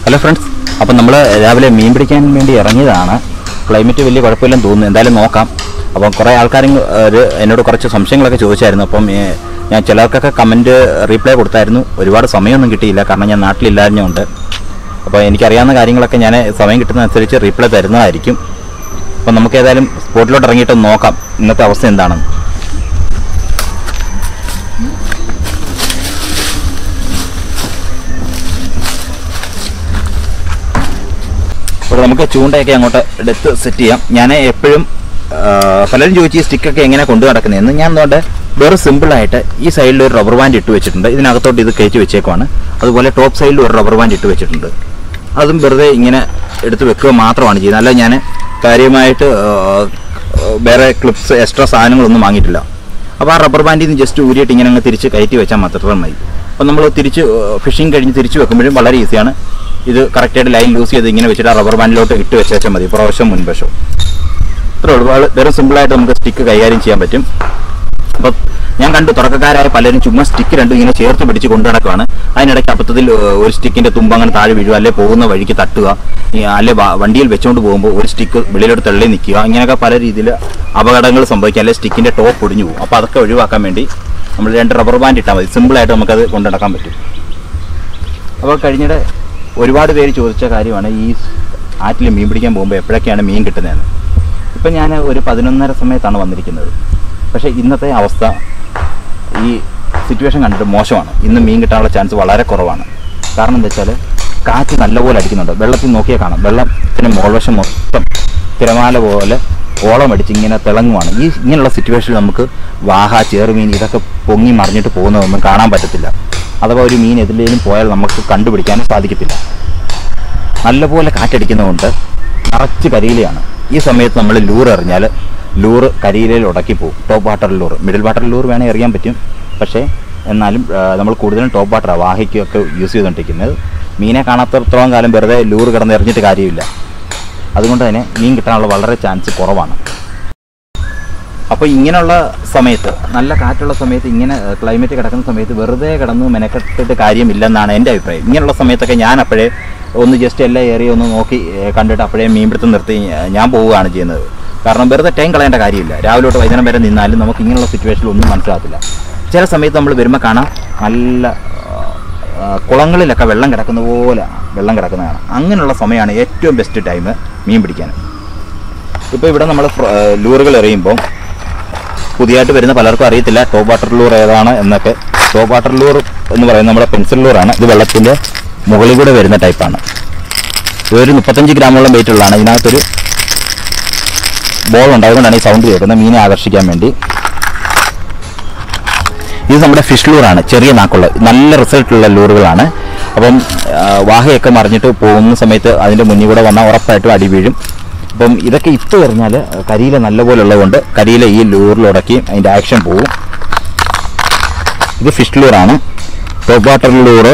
hello friends അപ്പം നമ്മൾ രാവിലെ മീൻ പിടിക്കാൻ വേണ്ടി ഇറങ്ങിയതാണ് ക്ലൈമറ്റ് വലിയ കുഴപ്പമില്ലെന്ന് തോന്നുന്നു എന്തായാലും നോക്കാം അപ്പം കുറേ ആൾക്കാർ എന്നോട് കുറച്ച് സംശയങ്ങളൊക്കെ ചോദിച്ചായിരുന്നു അപ്പം ഏ, ഞാൻ ചിലർക്കൊക്കെ കമൻറ്റ് റീപ്ലൈ കൊടുത്തായിരുന്നു ഒരുപാട് സമയമൊന്നും കിട്ടിയില്ല കാരണം ഞാൻ നാട്ടിലില്ലാഞ്ഞുകൊണ്ട് അപ്പോൾ എനിക്കറിയാവുന്ന കാര്യങ്ങളൊക്കെ ഞാൻ സമയം കിട്ടുന്നതനുസരിച്ച് റീപ്ലൈ തരുന്നതായിരിക്കും അപ്പം നമുക്ക് ഏതായാലും സ്പോട്ടിലോട്ട് ഇറങ്ങിയിട്ട് ഒന്ന് നോക്കാം ഇന്നത്തെ അവസ്ഥ എന്താണെന്ന് അപ്പോൾ നമുക്ക് ചൂണ്ടയൊക്കെ അങ്ങോട്ട് എടുത്ത് സെറ്റ് ചെയ്യാം ഞാൻ എപ്പോഴും പലരും ചോദിച്ചു ഈ സ്റ്റിക്കൊക്കെ എങ്ങനെ കൊണ്ടു നടക്കുന്നതെന്ന് ഞാൻ എന്തുകൊണ്ട് വേറെ സിമ്പിളായിട്ട് ഈ സൈഡിൽ ഒരു റബ്ബർ ബാൻഡ് ഇട്ട് വെച്ചിട്ടുണ്ട് ഇതിനകത്തോട്ട് ഇത് കയറ്റി വെച്ചേക്കുവാണ് അതുപോലെ ടോപ്പ് സൈഡിൽ ഒരു റബ്ബർ ബാൻഡ് ഇട്ട് വെച്ചിട്ടുണ്ട് അതും വെറുതെ ഇങ്ങനെ എടുത്ത് വെക്കുക മാത്രമാണ് ചെയ്യുന്നത് അല്ല ഞാൻ കാര്യമായിട്ട് ആ, വേറെ ക്ലിപ്സ് എക്സ്ട്രാ സാധനങ്ങളൊന്നും വാങ്ങിയിട്ടില്ല അപ്പോൾ ആ റബ്ബർ ബാൻഡിൽ നിന്ന് ജസ്റ്റ് ഊരിയിട്ട് ഇങ്ങനെ അങ്ങ് തിരിച്ച് കയറ്റി വെച്ചാൽ മാത്രം മതി അപ്പോൾ നമ്മൾ തിരിച്ച് ഫിഷിംഗ് കഴിഞ്ഞ് തിരിച്ച് വെക്കുമ്പോഴും വളരെ ഈസിയാണ് ഇത് കറക്റ്റായിട്ട് ലൈൻ ലൂസ് ചെയ്ത് ഇങ്ങനെ വെച്ചിട്ട് ആ റബ്ബർ ബാൻഡിലോട്ട് ഇട്ട് വെച്ചാൽ മതി പുറവശം മുൻവശവും ഇത്രേ ഉള്ളൂ വളരെ വെറും സിമ്പിളായിട്ട് നമുക്ക് സ്റ്റിക്ക് കൈകാര്യം ചെയ്യാൻ പറ്റും അപ്പോൾ ഞാൻ കണ്ടു തുടക്കക്കാരായ പലരും ചുമ്മാ സ്റ്റിക്ക് രണ്ടും ഇങ്ങനെ ചേർത്ത് പിടിച്ച് കൊണ്ടു നടക്കുകയാണ് അതിനിടയ്ക്ക് അബദ്ധത്തിൽ ഏഹ്, ഒരു സ്റ്റിക്കിന്റെ തുമ്പ് അങ്ങനെ താഴെ വീഴുക അല്ലെ പോകുന്ന വഴിക്ക് തട്ടുക ഈ അല്ലെ വ- വണ്ടിയിൽ വെച്ചുകൊണ്ട് പോകുമ്പോൾ ഒരു സ്റ്റിക്ക് വെളിയിലോട്ട് തള്ളി നിൽക്കുക ഇങ്ങനെയൊക്കെ പല രീതിയിൽ അപകടങ്ങൾ സംഭവിക്കുക അല്ലെ സ്റ്റിക്കിന്റെ ടോപ്പ് ഒടിഞ്ഞു പോകും അപ്പോൾ അതൊക്കെ ഒഴിവാക്കാൻ വേണ്ടി നമ്മൾ രണ്ട് റബ്ബർ ബാൻഡ് ഇട്ടാൽ മതി സിമ്പിളായിട്ട് നമുക്കത് കൊണ്ടു നടക്കാൻ പറ്റും അപ്പോൾ കഴിഞ്ഞിടെ ഒരുപാട് പേര് ചോദിച്ച കാര്യമാണ് ഈ ആറ്റിൽ മീൻ പിടിക്കാൻ പോകുമ്പോൾ എപ്പോഴൊക്കെയാണ് മീൻ കിട്ടുന്നതെന്ന് ഇപ്പം ഞാൻ ഒരു പതിനൊന്നര സമയത്താണ് വന്നിരിക്കുന്നത് പക്ഷേ ഇന്നത്തെ അവസ്ഥ ഈ സിറ്റുവേഷൻ കണ്ടിട്ട് മോശമാണ് ഇന്ന് മീൻ കിട്ടാനുള്ള ചാൻസ് വളരെ കുറവാണ് കാരണം എന്താ വെച്ചാൽ കാറ്റ് നല്ലപോലെ അടിക്കുന്നുണ്ട് വെള്ളത്തിൽ നോക്കിയാൽ കാണാം വെള്ളത്തിന് മുകൾവശം മൊത്തം തിരമാല പോലെ ഓളം അടിച്ച് ഇങ്ങനെ തിളങ്ങുവാണ് ഈ ഇങ്ങനെയുള്ള സിറ്റുവേഷനിൽ നമുക്ക് വാഹ ചേറുമീൻ ഇതൊക്കെ പൊങ്ങി മറിഞ്ഞിട്ട് പോകുന്നതൊന്നും കാണാൻ പറ്റത്തില്ല അഥവാ ഒരു മീൻ എതിലേലും പോയാൽ നമുക്ക് കണ്ടുപിടിക്കാനും സാധിക്കത്തില്ല നല്ലപോലെ കാറ്റടിക്കുന്നതുകൊണ്ട് നിറച്ച് കരിയിലയാണ് ഈ സമയത്ത് നമ്മൾ ലൂർ എറിഞ്ഞാൽ ലൂറ് കരിയിലയിൽ ഉടക്കി പോകും top water lure middle water lure വേണേൽ എറിയാൻ പറ്റും പക്ഷേ എന്നാലും ആ, നമ്മൾ കൂടുതലും ടോപ്പ് വാട്ടർ വാഹയ്ക്കൊക്കെ യൂസ് ചെയ്തുകൊണ്ടിരിക്കുന്നത് മീനെ കാണാത്തത്രത്തോളം കാലം വെറുതെ ലൂർ കിടന്ന് എറിഞ്ഞിട്ട് കാര്യമില്ല അതുകൊണ്ട് തന്നെ മീൻ കിട്ടാനുള്ള വളരെ ചാൻസ് കുറവാണ് അപ്പോൾ ഇങ്ങനെയുള്ള സമയത്ത് നല്ല കാറ്റുള്ള സമയത്ത് ഇങ്ങനെ ക്ലൈമറ്റ് കിടക്കുന്ന സമയത്ത് വെറുതെ കിടന്ന് മെനക്കെട്ടിട്ട് കാര്യമില്ലെന്നാണ് എൻ്റെ അഭിപ്രായം ഇങ്ങനെയുള്ള സമയത്തൊക്കെ ഞാൻ അപ്പോഴേ ഒന്ന് ജസ്റ്റ് എല്ലാ ഏരിയ ഒന്ന് നോക്കി ഏഹ്, കണ്ടിട്ട് അപ്പോഴേ മീൻപിടുത്തം നിർത്തി ഏഹ്, ഞാൻ പോവുകയാണ് ചെയ്യുന്നത് കാരണം വെറുതെ ടൈം കളയേണ്ട കാര്യമില്ല രാവിലെ തൊട്ട് വൈകുന്നേരം വരെ നിന്നാലും നമുക്ക് ഇങ്ങനെയുള്ള സിറ്റുവേഷനിൽ ഒന്നും മനസ്സിലാകത്തില്ല ചില സമയത്ത് നമ്മൾ വരുമ്പോൾ കാണാം നല്ല ആ, കുളങ്ങളിലൊക്കെ വെള്ളം കിടക്കുന്ന പോലെ വെള്ളം കിടക്കുന്നതാണ് അങ്ങനെയുള്ള സമയമാണ് ഏറ്റവും ബെസ്റ്റ് ടൈം മീൻ പിടിക്കാൻ ഇപ്പോൾ ഇവിടെ നമ്മൾ ലൂറുകൾ എറിയുമ്പോൾ പുതിയതായിട്ട് വരുന്ന പലർക്കും അറിയത്തില്ല ടോപ്പ് വാട്ടർ ലൂർ ഏതാണ് എന്നൊക്കെ ടോപ്പ് വാട്ടർ ലൂർ എന്ന് പറയുന്നത് നമ്മുടെ പെൻസിൽ ലൂറാണ് ഇത് വെള്ളത്തിൻ്റെ മുകളിൽ കൂടെ വരുന്ന ടൈപ്പാണ് ഇതൊരു മുപ്പത്തഞ്ച് ഗ്രാമോളം വെയിറ്റ് ഉള്ളതാണ് ഇതിനകത്തൊരു ബോൾ ഉണ്ട് അതുകൊണ്ടാണ് ഈ സൗണ്ട് കേൾക്കുന്നത് മീനെ ആകർഷിക്കാൻ വേണ്ടി ഇത് നമ്മുടെ ഫിഷ് ലൂറാണ് ചെറിയ നാക്കുള്ള നല്ല റിസൾട്ടുള്ള ലൂറുകളാണ് അപ്പം ആ, വാഹയൊക്കെ മറിഞ്ഞിട്ട് പോകുന്ന സമയത്ത് അതിൻ്റെ മുന്നിൽ കൂടെ വന്നാൽ ഉറപ്പായിട്ടും അടി വീഴും അപ്പം ഇതൊക്കെ ഇപ്പോൾ എറിഞ്ഞാൽ കരിയില നല്ലപോലെ ഉള്ളതുകൊണ്ട് കരിയില ഈ ലൂറിലുടക്കി അതിൻ്റെ ആക്ഷൻ പോകും ഇത് ഫിഷ് ലൂറാണ് ടോപ്പ് വാട്ടർ ലൂറ്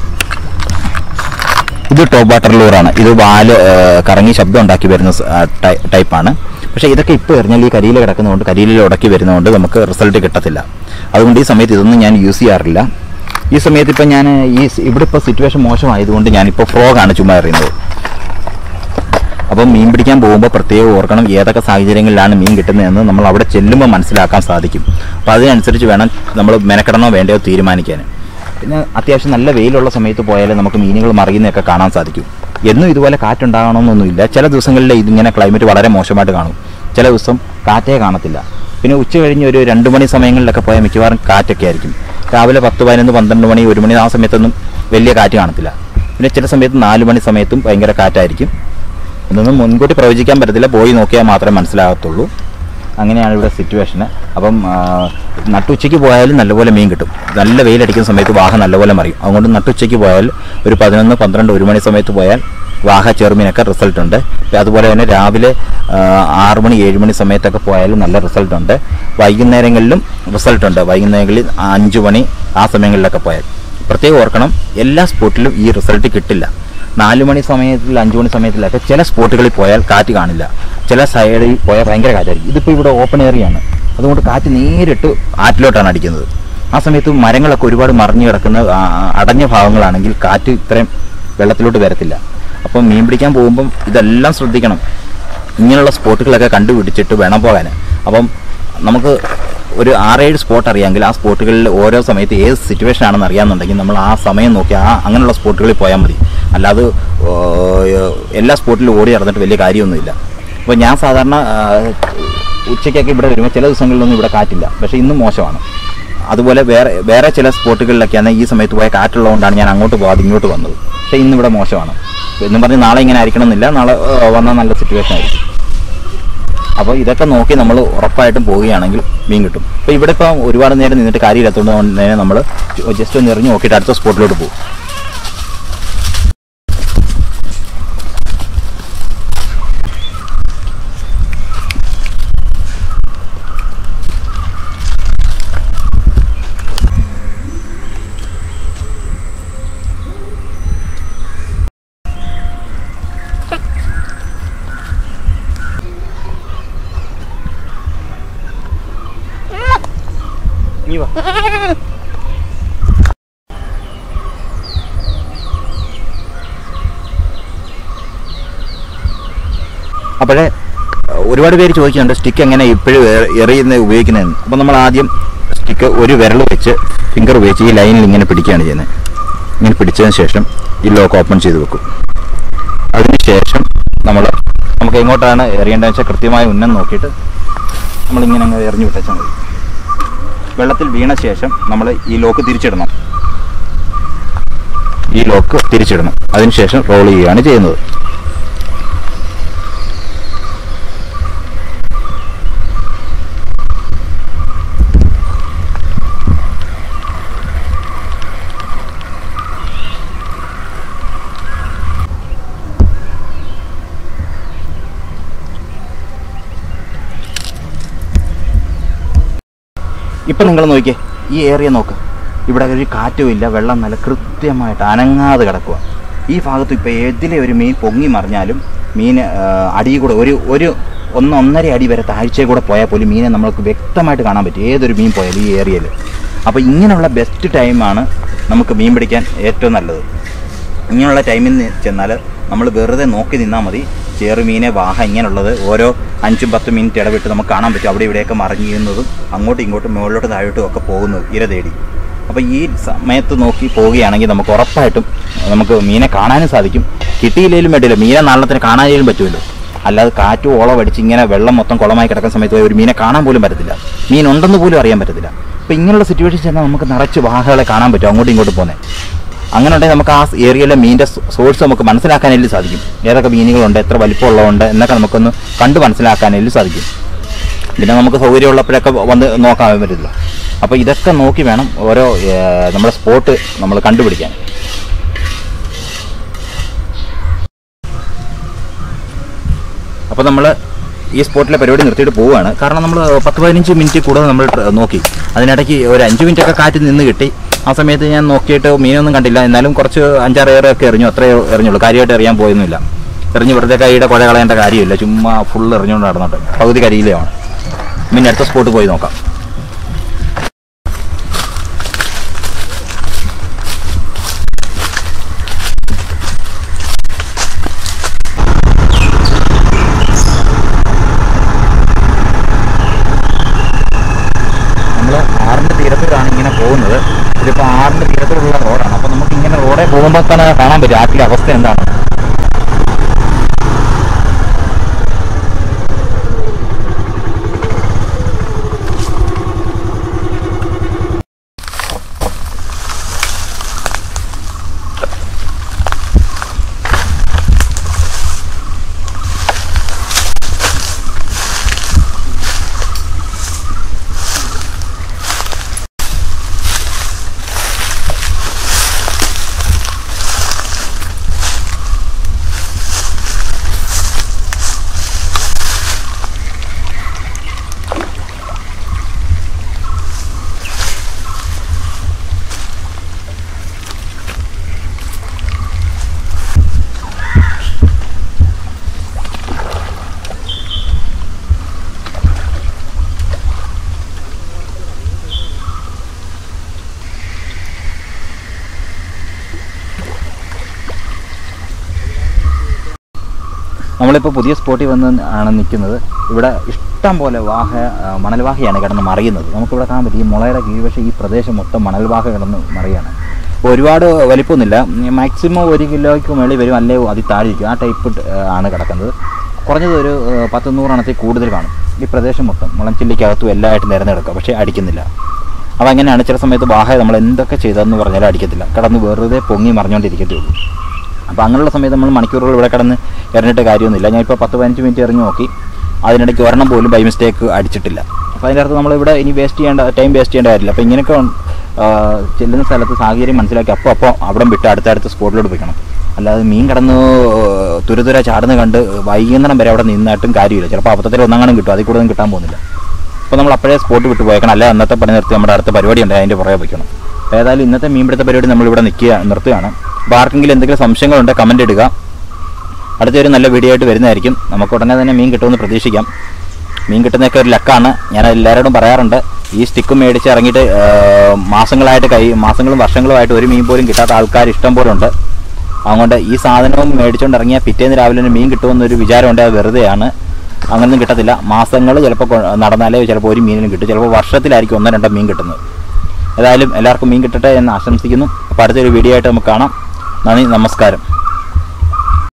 ഇത് ടോപ്പ് വാട്ടർ ലൂറാണ് ഇത് വാല് ആ, കറങ്ങി ശബ്ദം ഉണ്ടാക്കി വരുന്ന സ- ആ, ടൈ- ടൈപ്പാണ് പക്ഷേ ഇതൊക്കെ ഇപ്പോൾ എറിഞ്ഞാൽ ഈ കരിയില കിടക്കുന്നതുകൊണ്ട് കരിയില ഉടക്കി വരുന്നതുകൊണ്ട് നമുക്ക് റിസൾട്ട് കിട്ടത്തില്ല അതുകൊണ്ട് ഈ സമയത്ത് ഇതൊന്നും ഞാൻ യൂസ് ചെയ്യാറില്ല ഈ സമയത്ത് ഇപ്പം ഞാൻ ഈ സ് ഇവിടെ ഇപ്പോൾ സിറ്റുവേഷൻ മോശമായതുകൊണ്ട് ഞാനിപ്പോൾ ഫ്രോഗാണ് ചുമ്മാ എറിയുന്നത് അപ്പം മീൻ പിടിക്കാൻ പോകുമ്പോൾ പ്രത്യേകം ഓർക്കണം ഏതൊക്കെ സാഹചര്യങ്ങളിലാണ് മീൻ കിട്ടുന്നതെന്ന് നമ്മൾ അവിടെ ചെല്ലുമ്പോൾ മനസ്സിലാക്കാൻ സാധിക്കും അപ്പോൾ അതിനനുസരിച്ച് വേണം നമ്മൾ മെനക്കെടണോ വേണ്ടയോ തീരുമാനിക്കാൻ പിന്നെ അത്യാവശ്യം നല്ല വെയിലുള്ള സമയത്ത് പോയാലേ നമുക്ക് മീനുകൾ മറിയുന്നതൊക്കെ കാണാൻ സാധിക്കും എന്നും ഇതുപോലെ കാറ്റുണ്ടാകണമെന്നൊന്നുമില്ല ചില ദിവസങ്ങളിൽ ഇതിങ്ങനെ ക്ലൈമറ്റ് വളരെ മോശമായിട്ട് കാണും ചില ദിവസം കാറ്റേ കാണത്തില്ല പിന്നെ ഉച്ച കഴിഞ്ഞ് ഒരു രണ്ട് മണി സമയങ്ങളിലൊക്കെ പോയാൽ മിക്കവാറും കാറ്റൊക്കെ ആയിരിക്കും രാവിലെ പത്ത് പതിനൊന്ന് പന്ത്രണ്ട് മണി ഒരു മണി ആ സമയത്തൊന്നും വലിയ കാറ്റ് കാണത്തില്ല പിന്നെ ചില സമയത്ത് നാല് മണി സമയത്തും ഭയങ്കര കാറ്റായിരിക്കും ഇതൊന്നും മുൻകൂട്ടി പ്രവചിക്കാൻ പറ്റത്തില്ല പോയി നോക്കിയാൽ മാത്രമേ മനസ്സിലാകത്തുള്ളൂ അങ്ങനെയാണ് ഇവിടെ സിറ്റുവേഷന് അപ്പം ആ, നട്ടുച്ചയ്ക്ക് പോയാലും നല്ലപോലെ മീൻ കിട്ടും നല്ല വെയിലടിക്കുന്ന സമയത്ത് വാഹ നല്ലപോലെ മറിയും അതുകൊണ്ട് നട്ടുച്ചയ്ക്ക് പോയാൽ ഒരു പതിനൊന്ന് പന്ത്രണ്ട് ഒരു മണി സമയത്ത് പോയാൽ വാഹ ചെറുമീനൊക്കെ റിസൾട്ട് ഉണ്ട് പിന്നെ അതുപോലെ തന്നെ രാവിലെ ആ, ആറ് മണി ഏഴ് മണി സമയത്തൊക്കെ പോയാലും നല്ല റിസൾട്ട് ഉണ്ട് വൈകുന്നേരങ്ങളിലും റിസൾട്ട് ഉണ്ട് വൈകുന്നേരങ്ങളിൽ അഞ്ച് മണി ആ സമയങ്ങളിലൊക്കെ പോയാൽ പ്രത്യേകം ഓർക്കണം എല്ലാ സ്പോട്ടിലും ഈ റിസൾട്ട് കിട്ടില്ല നാല് മണി സമയത്തിൽ അഞ്ച് മണി സമയത്തിലൊക്കെ ചില സ്പോട്ടുകളിൽ പോയാൽ കാറ്റ് കാണില്ല ചില സൈഡിൽ പോയാൽ ഭയങ്കര കാറ്റായിരിക്കും ഇതിപ്പോൾ ഇവിടെ ഓപ്പൺ ഏറിയാണ് അതുകൊണ്ട് കാറ്റ് നേരിട്ട് ആറ്റിലോട്ടാണ് അടിക്കുന്നത് ആ സമയത്ത് മരങ്ങളൊക്കെ ഒരുപാട് മറിഞ്ഞു കിടക്കുന്ന ആ, അടഞ്ഞ ഭാഗങ്ങളാണെങ്കിൽ കാറ്റ് ഇത്രയും വെള്ളത്തിലോട്ട് വരത്തില്ല അപ്പം മീൻ പിടിക്കാൻ പോകുമ്പം ഇതെല്ലാം ശ്രദ്ധിക്കണം ഇങ്ങനെയുള്ള സ്പോട്ടുകളൊക്കെ കണ്ടുപിടിച്ചിട്ട് വേണം പോകാൻ അപ്പം നമുക്ക് ഒരു ആറേഴ് സ്പോട്ട് അറിയാമെങ്കിൽ ആ സ്പോട്ടുകളിൽ ഓരോ സമയത്ത് ഏത് സിറ്റുവേഷൻ ആണെന്ന് അറിയാമെന്നുണ്ടെങ്കിൽ നമ്മൾ ആ സമയം നോക്കി ആ അങ്ങനെയുള്ള സ്പോട്ടുകളിൽ പോയാൽ മതി അല്ലാതെ ഓ, എല്ലാ സ്പോട്ടിലും ഓടി നടന്നിട്ട് വലിയ കാര്യമൊന്നുമില്ല അപ്പോൾ ഞാൻ സാധാരണ ആ, ഉച്ചയ്ക്കൊക്കെ ഇവിടെ വരുമ്പോൾ ചില ദിവസങ്ങളിലൊന്നും ഇവിടെ കാറ്റില്ല പക്ഷേ ഇന്നും മോശമാണ് അതുപോലെ വേറെ വേറെ ചില സ്പോട്ടുകളിലൊക്കെയാണ് ഈ സമയത്ത് പോയ കാറ്റുള്ളതുകൊണ്ടാണ് ഞാൻ അങ്ങോട്ട് പോകാതെ ഇങ്ങോട്ട് വന്നത് പക്ഷേ ഇന്ന് ഇവിടെ മോശമാണ് എന്നും പറഞ്ഞ് നാളെ ഇങ്ങനെ ആയിരിക്കണം എന്നില്ല നാളെ ആ, വന്നാൽ നല്ല സിറ്റുവേഷൻ ആയിരിക്കും അപ്പോൾ ഇതൊക്കെ നോക്കി നമ്മൾ ഉറപ്പായിട്ടും പോവുകയാണെങ്കിൽ മീൻ കിട്ടും അപ്പോൾ ഇവിടെ ഇപ്പം ഒരുപാട് നേരം നിന്നിട്ട് കാര്യമില്ലാത്തതുകൊണ്ട് തന്നെ നമ്മൾ ജസ്റ്റ് ഒന്ന് എറിഞ്ഞ് നോക്കിയിട്ട് അടുത്ത സ്പോട്ടിലോട്ട് പോകും നീ വാ അപ്പോഴേ ഒരുപാട് പേര് ചോദിക്കുന്നുണ്ട് സ്റ്റിക്ക് എങ്ങനെ ഇപ്പോഴും എറിയുന്ന ഉപയോഗിക്കുന്നതെന്ന് അപ്പോൾ നമ്മൾ ആദ്യം സ്റ്റിക്ക് ഒരു വിരൽ വെച്ച് ഫിംഗർ ഉപയോഗിച്ച് ഈ ലൈനിൽ ഇങ്ങനെ പിടിക്കുകയാണ് ചെയ്യുന്നത് ഇങ്ങനെ പിടിച്ചതിന് ശേഷം ഈ ലോക്ക് ഓപ്പൺ ചെയ്ത് വെക്കും അതിനുശേഷം നമ്മൾ നമുക്ക് എങ്ങോട്ടാണ് എറിയേണ്ടതെന്ന് വെച്ചാൽ കൃത്യമായ ഉന്നം നോക്കിയിട്ട് നമ്മളിങ്ങനെ അങ്ങ് എറിഞ്ഞു വിട്ടാൽ മതി വെള്ളത്തിൽ വീണ ശേഷം നമ്മൾ ഈ ലോക്ക് തിരിച്ചിടണം ഈ ലോക്ക് തിരിച്ചിടണം അതിനുശേഷം റോൾ ചെയ്യുകയാണ് ചെയ്യുന്നത് ഇപ്പം നിങ്ങൾ നോക്കിയേ ഈ ഏരിയ നോക്ക് ഇവിടെ ഒരു കാറ്റും ഇല്ല വെള്ളം നല്ല കൃത്യമായിട്ട് അനങ്ങാതെ കിടക്കുക ഈ ഭാഗത്ത് ഇപ്പോൾ ഏതിലെ ഒരു മീൻ പൊങ്ങി മറിഞ്ഞാലും മീൻ അടിയിൽ കൂടെ ഒരു ഒരു ഒന്ന് ഒന്നര അടി വരെ താഴ്ചയിൽ കൂടെ പോയാൽ പോലും മീനെ നമ്മൾക്ക് വ്യക്തമായിട്ട് കാണാൻ പറ്റും ഏതൊരു മീൻ പോയാലും ഈ ഏരിയയിൽ അപ്പോൾ ഇങ്ങനെയുള്ള ബെസ്റ്റ് ടൈമാണ് നമുക്ക് മീൻ പിടിക്കാൻ ഏറ്റവും നല്ലത് ഇങ്ങനെയുള്ള ടൈമിൽ ചെന്നാൽ നമ്മൾ വെറുതെ നോക്കി നിന്നാൽ മതി ചെറുമീനെ വാഹ ഇങ്ങനെയുള്ളത് ഓരോ അഞ്ചും പത്തും മിനിറ്റ് ഇടവിട്ട് നമുക്ക് കാണാൻ പറ്റും അവിടെ ഇവിടെയൊക്കെ മറിഞ്ഞു ചെയ്യുന്നതും അങ്ങോട്ടും ഇങ്ങോട്ടും മുകളിലോട്ട് താഴോട്ടും ഒക്കെ പോകുന്നത് ഇര തേടി അപ്പോൾ ഈ സമയത്ത് നോക്കി പോവുകയാണെങ്കിൽ നമുക്ക് ഉറപ്പായിട്ടും നമുക്ക് മീനെ കാണാനും സാധിക്കും കിട്ടിയില്ലെങ്കിലും വേണ്ടില്ല മീനെ നാളത്തിന് കാണാനും പറ്റുമല്ലോ അല്ലാതെ കാറ്റും ഓളം അടിച്ച് ഇങ്ങനെ വെള്ളം മൊത്തം കുളമായി കിടക്കുന്ന സമയത്ത് ഒരു മീനെ കാണാൻ പോലും പറ്റത്തില്ല മീൻ ഉണ്ടെന്ന് പോലും അറിയാൻ പറ്റത്തില്ല അപ്പോൾ ഇങ്ങനെയുള്ള സിറ്റുവേഷൻ ചെന്നാൽ നമുക്ക് നിറച്ച് വാഹകളെ കാണാൻ പറ്റും അങ്ങോട്ടും ഇങ്ങോട്ടും പോകുന്നത് അങ്ങനെ ഉണ്ടെങ്കിൽ നമുക്ക് ആ ഏരിയയിലെ മീനിൻ്റെ സോഴ്സ് നമുക്ക് മനസ്സിലാക്കാനായിട്ട് സാധിക്കും ഏതൊക്കെ മീനുകളുണ്ട് എത്ര വലിപ്പമുള്ളതുണ്ട് എന്നൊക്കെ നമുക്കൊന്ന് കണ്ട് മനസ്സിലാക്കാനായിട്ട് സാധിക്കും പിന്നെ നമുക്ക് സൗകര്യമുള്ളപ്പോഴൊക്കെ വന്ന് നോക്കാൻ പറ്റില്ല അപ്പോൾ ഇതൊക്കെ നോക്കി വേണം ഓരോ ഏർ, നമ്മുടെ സ്പോട്ട് നമ്മൾ കണ്ടുപിടിക്കാൻ അപ്പോൾ നമ്മൾ ഈ സ്പോട്ടിലെ പരിപാടി നിർത്തിയിട്ട് പോവുകയാണ് കാരണം നമ്മൾ പത്ത് പതിനഞ്ച് മിനിറ്റ് കൂടുതൽ നമ്മൾ ട്ര- നോക്കി അതിനിടയ്ക്ക് ഒരു അഞ്ച് മിനിറ്റ് ഒക്കെ കാറ്റ് നിന്ന് കിട്ടി ആ സമയത്ത് ഞാൻ നോക്കിയിട്ട് മീനൊന്നും കണ്ടില്ല എന്നാലും കുറച്ച് അഞ്ചാറ് ഏറൊക്കെ എറിഞ്ഞു അത്രേ എറിഞ്ഞുള്ളൂ കാര്യമായിട്ട് എറിയാൻ പോയൊന്നുമില്ല എറിഞ്ഞ് വെറുതെ കൈയുടെ കുഴ കളയേണ്ട കാര്യമില്ല ചുമ്മാ ഫുൾ എറിഞ്ഞുകൊണ്ട് നടന്നിട്ട് പകുതി കരിയിലാണ് പിന്നെ അടുത്ത സ്പോട്ട് പോയി നോക്കാം നമ്മൾ ആറിൻ്റെ തീരത്തൂരാണ് ഇങ്ങനെ പോകുന്നത് ഇതിപ്പോൾ ആറിൻ്റെ തീരത്തോടുള്ള റോഡാണ് അപ്പോൾ നമുക്ക് ഇങ്ങനെ റോഡേ പോകുമ്പോൾ തന്നെ കാണാൻ പറ്റും ആറ്റിലെ അവസ്ഥ എന്താണ് നമ്മളിപ്പോൾ പുതിയ സ്പോട്ടിൽ വന്ന് ആണ് നിൽക്കുന്നത് ഇവിടെ ഇഷ്ടം പോലെ വാഹ ആ, മണൽവാഹയാണ് കിടന്ന് മറിയുന്നത് നമുക്കിവിടെ കാണാൻ പറ്റും ഈ മുളയുടെ കീഴ്വശം ഈ പ്രദേശം മൊത്തം മണൽവാഹ കിടന്ന് മറിയാണ് അപ്പോൾ ഒരുപാട് വലിപ്പമൊന്നുമില്ല മാക്സിമം ഒരു കിലോയ്ക്ക് മേളിൽ വരും അല്ലേ അതിൽ താഴെ ഇരിക്കും ആ ടൈപ്പ് ആണ് കിടക്കുന്നത് കുറഞ്ഞത് ഒരു ആ, പത്ത് നൂറെണ്ണത്തിൽ കൂടുതൽ കാണും ഈ പ്രദേശം മൊത്തം മുളംചില്ലിക്കകത്തും എല്ലാമായിട്ട് നിരന്നെടുക്കുക പക്ഷേ അടിക്കുന്നില്ല അപ്പോൾ അങ്ങനെയാണ് ചില സമയത്ത് വാഹ നമ്മൾ എന്തൊക്കെ ചെയ്തതെന്ന് പറഞ്ഞാലും അടിക്കത്തില്ല കിടന്ന് വെറുതെ പൊങ്ങി മറിഞ്ഞുകൊണ്ടിരിക്കത്തേ ഉള്ളൂ അപ്പോൾ അങ്ങനെയുള്ള സമയത്ത് നമ്മൾ മണിക്കൂറുകൾ ഇവിടെ കിടന്ന് എറിഞ്ഞിട്ട് കാര്യമൊന്നുമില്ല ഞാനിപ്പോൾ പത്ത് പതിനഞ്ച് മിനിറ്റ് എറിഞ്ഞ് നോക്കി അതിനിടയ്ക്ക് ഒരെണ്ണം പോലും ബൈ മിസ്റ്റേക്ക് അടിച്ചിട്ടില്ല അപ്പോൾ അതിൻ്റെ അർത്ഥം നമ്മളിവിടെ ഇനി വേസ്റ്റ് ചെയ്യേണ്ട ടൈം വേസ്റ്റ് ചെയ്യേണ്ട കാര്യമില്ല അപ്പോൾ ഇങ്ങനെയൊക്കെ ഉൺ- ആ, ചെല്ലുന്ന സ്ഥലത്ത് സാഹചര്യം മനസ്സിലാക്കി അപ്പോൾ അപ്പോൾ അവിടെ വിട്ട് അടുത്തടുത്ത് സ്പോട്ടിലോട്ട് പോയിക്കണം അല്ലാതെ മീൻ കിടന്ന് തുരുതുര ചാടുന്ന കണ്ട് വൈകുന്നേരം വരെ അവിടെ നിന്നിട്ടും കാര്യമില്ല ചിലപ്പോൾ അബദ്ധത്തിൽ ഒന്നങ്ങാനും കിട്ടും അതിൽ കൂടുതലും കിട്ടാൻ പോകുന്നില്ല അപ്പോൾ നമ്മൾ അപ്പോഴേ സ്പോട്ട് വിട്ട് പോയേക്കണം അല്ലെ അന്നത്തെ പണി നിർത്തി നമ്മുടെ അടുത്ത പരിപാടി ഉണ്ട് അതിൻ്റെ പുറകെ വയ്ക്കണം അപ്പോൾ ഏതായാലും ഇന്നത്തെ മീൻപിടുത്ത പരിപാടി നമ്മളിവിടെ നിൽക്കുക നിർത്തുകയാണ് അപ്പോൾ ആർക്കെങ്കിലും എന്തെങ്കിലും സംശയങ്ങളുണ്ട് കമൻ്റ് ഇടുക അടുത്തൊരു നല്ല വീഡിയോ ആയിട്ട് വരുന്നതായിരിക്കും നമുക്ക് ഉടനെ തന്നെ മീൻ കിട്ടുമെന്ന് പ്രതീക്ഷിക്കാം മീൻ കിട്ടുന്നതൊക്കെ ഒരു ലക്കാണ് ഞാൻ എല്ലാവരോടും പറയാറുണ്ട് ഈ സ്റ്റിക്ക് മേടിച്ച് ഇറങ്ങിയിട്ട് ആ, മാസങ്ങളായിട്ട് കൈ മാസങ്ങളും വർഷങ്ങളുമായിട്ട് ഒരു മീൻ പോലും കിട്ടാത്ത ആൾക്കാർ ഇഷ്ടം പോലെ ഉണ്ട് അതുകൊണ്ട് ഈ സാധനവും മേടിച്ചുകൊണ്ട് ഇറങ്ങിയാൽ പിറ്റേന്ന് രാവിലെ തന്നെ മീൻ കിട്ടുമെന്നൊരു വിചാരമുണ്ട് അത് വെറുതെയാണ് അങ്ങനൊന്നും കിട്ടത്തില്ല മാസങ്ങൾ ചിലപ്പോൾ കൊ- നടന്നാലേ ചിലപ്പോൾ ഒരു മീനിനും കിട്ടും ചിലപ്പോൾ വർഷത്തിലായിരിക്കും ഒന്നോ രണ്ടോ മീൻ കിട്ടുന്നത് ഏതായാലും എല്ലാവർക്കും മീൻ കിട്ടട്ടെ എന്ന് ആശംസിക്കുന്നു അപ്പോൾ അടുത്തൊരു വീഡിയോ ആയിട്ട് നമുക്ക് കാണാം നന്ദി നമസ്കാരം